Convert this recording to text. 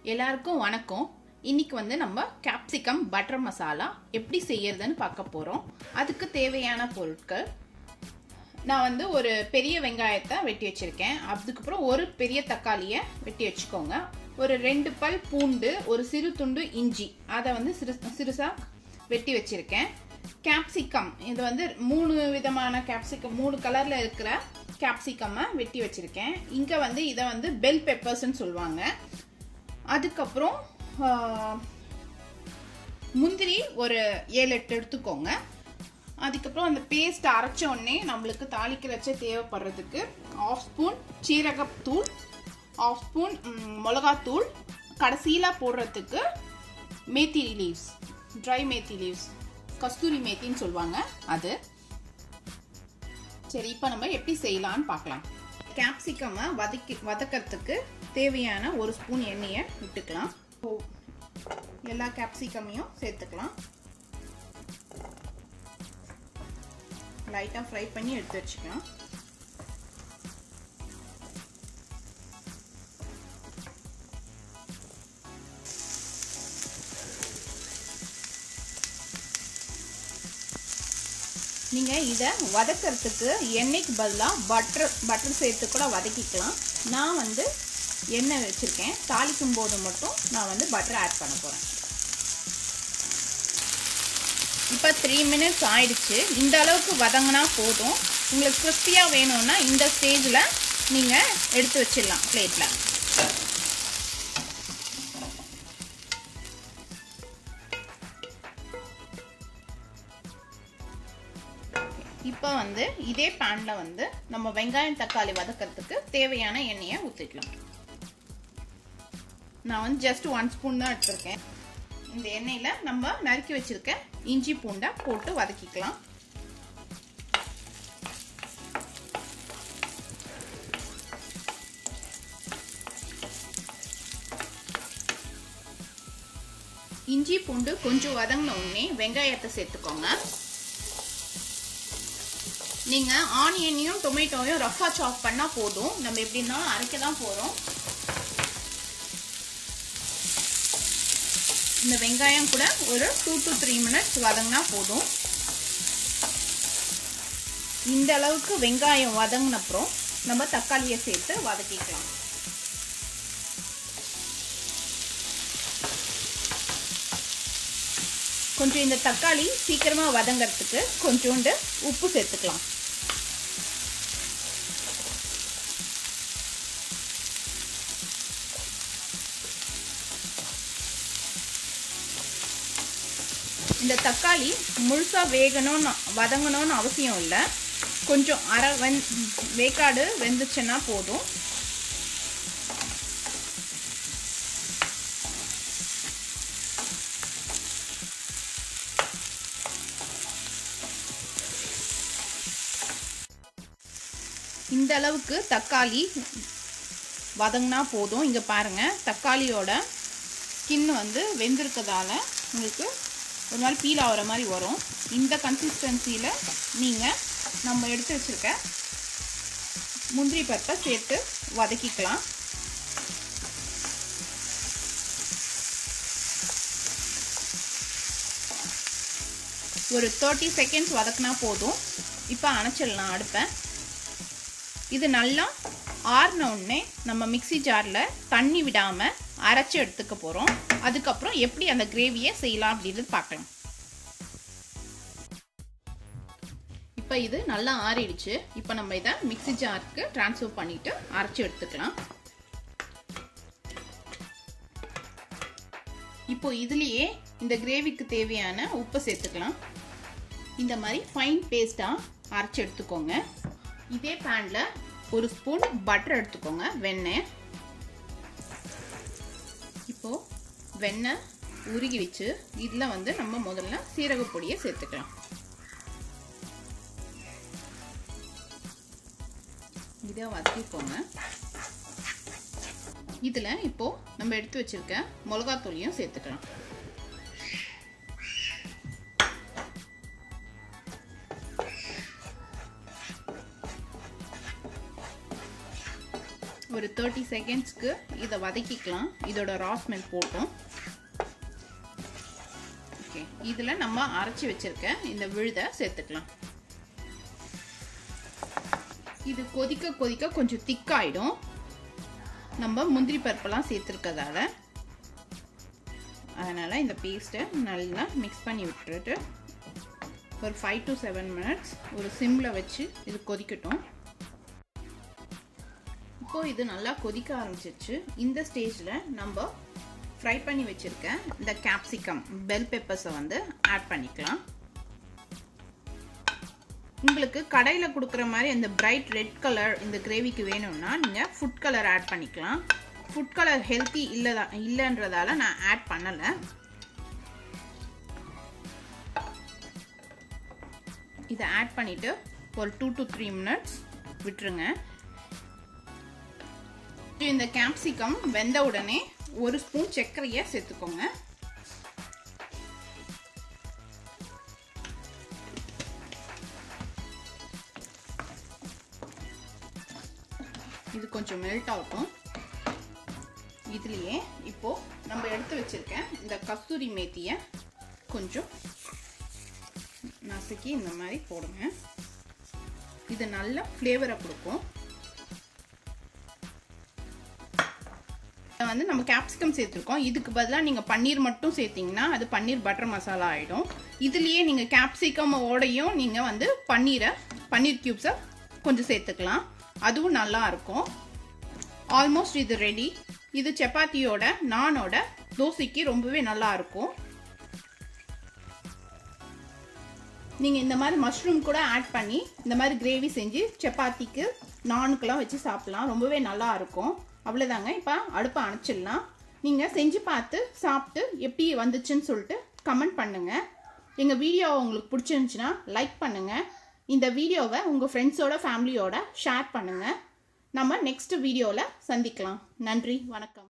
எல்லாருக்கும் வணக்கம் இன்னைக்கு வந்து நம்ம கேப்சிகம் பட்டர் மசாலா எப்படி செய்யறதுன்னு பார்க்க போறோம் அதுக்கு தேவையான பொருட்கள் நான் வந்து ஒரு பெரிய வெங்காயத்தை வெட்டி வச்சிருக்கேன் அதுக்கப்புறம் ஒரு பெரிய தக்காளியை வெட்டி வச்சுக்கோங்க ஒரு ரெண்டு பல் பூண்டு ஒரு சிறு துண்டு இஞ்சி அதை வந்து சிறு சிறுசா வெட்டி வச்சிருக்கேன் கேப்சிகம் இது வந்து மூணு விதமான கேப்சிகம் மூணு கலர்ல இருக்கிற கேப்சிகம்மை வெட்டி வச்சிருக்கேன் இங்க வந்து இதை வந்து பெல் பெப்பர்ஸ்ன்னு சொல்லுவாங்க அதுக்கப்புறம் ஆஹ், முந்திரி ஒரு ஏழு எட்டு எடுத்துக்கோங்க அதுக்கப்புறம் அந்த பேஸ்ட் அரைச்ச உடனே நம்மளுக்கு தாளிக்கிறச்ச தேவைப்படுறதுக்கு ஆஃப் ஸ்பூன் சீரகத்தூள் ஆஃப் ஸ்பூன் மிளகாத்தூள் கடைசியில் போடுறதுக்கு methi leaves dry methi leaves kasuri மேத்தின்னு சொல்லுவாங்க அது சரி இப்போ நம்ம எப்படி செய்யலாம்னு பார்க்கலாம் கேப்சிகமை வதக்கி வதக்கிறதுக்கு தேவையான ஒரு ஸ்பூன் எண்ணெயை விட்டுக்கலாம் இப்போ எல்லா கேப்சிகமையும் சேர்த்துக்கலாம் லைட்டாக ஃப்ரை பண்ணி எடுத்து வச்சுக்கலாம் நீங்கள் இதை வதக்கிறதுக்கு எண்ணெய்க்கு பதிலாக பட்டர் பட்டர் சேர்த்து கூட வதக்கிக்கலாம் நான் வந்து எண்ணெய் வச்சுருக்கேன் தாளிக்கும் போது மட்டும் நான் வந்து பட்டர் ஆட் பண்ண போகிறேன் இப்போ த்ரீ மினிட்ஸ் ஆயிடுச்சு இந்த அளவுக்கு வதங்கினா போதும் உங்களுக்கு கிறிஸ்பியாக வேணும்னா இந்த ஸ்டேஜில் நீங்கள் எடுத்து வச்சிடலாம் பிளேட்டில் இப்போ வந்து இதே பேனில் வந்து நம்ம வெங்காயம் தக்காளி வதக்கிறதுக்கு தேவையான எண்ணெயை ஊற்றிக்கலாம் நான் வந்து ஜஸ்ட் ஒன் ஸ்பூன் தான் எடுத்திருக்கேன் இந்த எண்ணெயில் நம்ம நறுக்கி வச்சிருக்க இஞ்சி பூண்டை போட்டு வதக்கிக்கலாம் இஞ்சி பூண்டு கொஞ்சம் வதங்கின உடனே வெங்காயத்தை சேர்த்துக்கோங்க நீங்க ஆனியனையும் டொமேட்டோவையும் ரஃபா சாப் பண்ணா போதும் நம்ம எப்படின்னா அரைக்க தான் போறோம் இந்த வெங்காயம் கூட ஒரு டூ டு த்ரீ மினிட்ஸ் வதங்கினா போதும் இந்த அளவுக்கு வெங்காயம் வதங்கின அப்புறம் நம்ம தக்காளியை சேர்த்து வதக்கிக்கலாம் கொஞ்சம் இந்த தக்காளி சீக்கிரமா வதங்கிறதுக்கு கொஞ்சோண்டு உப்பு சேர்த்துக்கலாம் இந்த தக்காளி முழுசா வேகணும்னு வதங்கணும்னு அவசியம் இல்லை கொஞ்சம் அரை வெந் வேக்காடு வெந்துச்சுன்னா போதும் இந்த அளவுக்கு தக்காளி வதங்கினா போதும் இங்கே பாருங்கள் தக்காளியோட ஸ்கின் வந்து வெந்திருக்கதால உங்களுக்கு ஒரு மாதிரி பீல் ஆகிற மாதிரி வரும் இந்த கன்சிஸ்டன்சியில் நீங்கள் நம்ம எடுத்து வச்சுருக்க முந்திரி பருப்பை சேர்த்து வதக்கிக்கலாம் ஒரு தேர்ட்டி செகண்ட்ஸ் வதக்குனா போதும் இப்போ அணைச்சிடலாம் அடுப்பை இது நல்லா ஆறின உடனே நம்ம மிக்சி ஜாரில் தண்ணி விடாமல் அரைச்சி எடுத்துக்க போகிறோம் அதுக்கப்புறம் எப்படி அந்த கிரேவியை செய்யலாம் அப்படின்றது பார்க்கலாம் இப்போ இது நல்லா ஆறிடுச்சு இப்போ நம்ம இதை மிக்சி ஜாருக்கு ட்ரான்ஸ்ஃபர் பண்ணிட்டு அரைச்சி எடுத்துக்கலாம் இப்போ இதுலேயே இந்த கிரேவிக்கு தேவையான உப்பு சேர்த்துக்கலாம் இந்த மாதிரி ஃபைன் பேஸ்ட்டாக அரைச்சி எடுத்துக்கோங்க இதே பேனில் ஒரு ஸ்பூன் பட்டர் எடுத்துக்கோங்க வெண்ணெய் இப்போது வெண்ணெய் உருகிடுச்சு இதில் வந்து நம்ம முதல்ல சீரக பொடியை சேர்த்துக்கலாம் இதை வதக்கிக்கோங்க இதில் இப்போது நம்ம எடுத்து வச்சிருக்க மிளகாத்தூளியும் சேர்த்துக்கலாம் ஒரு தேர்ட்டி செகண்ட்ஸ்க்கு இதை வதக்கிக்கலாம் இதோட ரா ஸ்மெல் போட்டோம் ஓகே இதில் நம்ம அரைச்சி வச்சிருக்க இந்த விழுதை சேர்த்துக்கலாம் இது கொதிக்க கொதிக்க கொஞ்சம் திக்காயிடும் நம்ம முந்திரி பருப்பெல்லாம் சேர்த்துருக்கதால அதனால் இந்த பேஸ்ட்டை நல்லா மிக்ஸ் பண்ணி விட்டுட்டு ஒரு ஃபைவ் டு செவன் மினிட்ஸ் ஒரு சிம்மில் வச்சு இது கொதிக்கட்டும் இப்போது இது நல்லா கொதிக்க ஆரம்பிச்சிச்சு இந்த ஸ்டேஜில் நம்ம ஃப்ரை பண்ணி வச்சுருக்க இந்த கேப்சிகம் பெல் பெப்பர்ஸை வந்து ஆட் பண்ணிக்கலாம் உங்களுக்கு கடையில் கொடுக்குற மாதிரி இந்த பிரைட் ரெட் கலர் இந்த கிரேவிக்கு வேணும்னா நீங்கள் ஃபுட் கலர் ஆட் பண்ணிக்கலாம் ஃபுட் கலர் ஹெல்த்தி இல்லைதா இல்லைன்றதால நான் ஆட் பண்ணலை இதை ஆட் பண்ணிவிட்டு ஒரு டூ டு த்ரீ மினிட்ஸ் விட்டுருங்க இந்த கேப்சிகம் வெந்த உடனே ஒரு ஸ்பூன் சர்க்கரையை சேர்த்துக்கோங்க இது கொஞ்சம் மெல்ட் ஆகட்டும் இதுலேயே இப்போ நம்ம எடுத்து வச்சிருக்க இந்த கஸ்தூரி மேத்தியை கொஞ்சம் நசுக்கி இந்த மாதிரி போடுங்க இது நல்ல ஃப்ளேவரை கொடுக்கும் வந்து நம்ம கேப்சிகம் சேர்த்துருக்கோம் இதுக்கு பதிலாக நீங்கள் பன்னீர் மட்டும் சேர்த்திங்கன்னா அது பன்னீர் பட்டர் மசாலா ஆகிடும் இதுலேயே நீங்கள் கேப்சிகமோடையும் நீங்கள் வந்து பன்னீரை பன்னீர் க்யூப்ஸை கொஞ்சம் சேர்த்துக்கலாம் அதுவும் நல்லா இருக்கும் ஆல்மோஸ்ட் இது ரெடி இது சப்பாத்தியோட நானோட தோசைக்கு ரொம்பவே நல்லா இருக்கும் நீங்கள் இந்த மாதிரி மஷ்ரூம் கூட ஆட் பண்ணி இந்த மாதிரி கிரேவி செஞ்சு சப்பாத்திக்கு நானுக்கெல்லாம் வச்சு சாப்பிட்லாம் ரொம்பவே நல்லா இருக்கும் அவ்வளோதாங்க இப்போ அடுப்பை அணைச்சிடலாம் நீங்கள் செஞ்சு பார்த்து சாப்பிட்டு எப்படி வந்துச்சுன்னு சொல்லிட்டு கமெண்ட் பண்ணுங்கள் எங்கள் வீடியோ உங்களுக்கு பிடிச்சிருந்துச்சுன்னா லைக் பண்ணுங்கள் இந்த வீடியோவை உங்கள் ஃப்ரெண்ட்ஸோட ஃபேமிலியோட ஷேர் பண்ணுங்கள் நம்ம நெக்ஸ்ட் வீடியோவில் சந்திக்கலாம் நன்றி வணக்கம்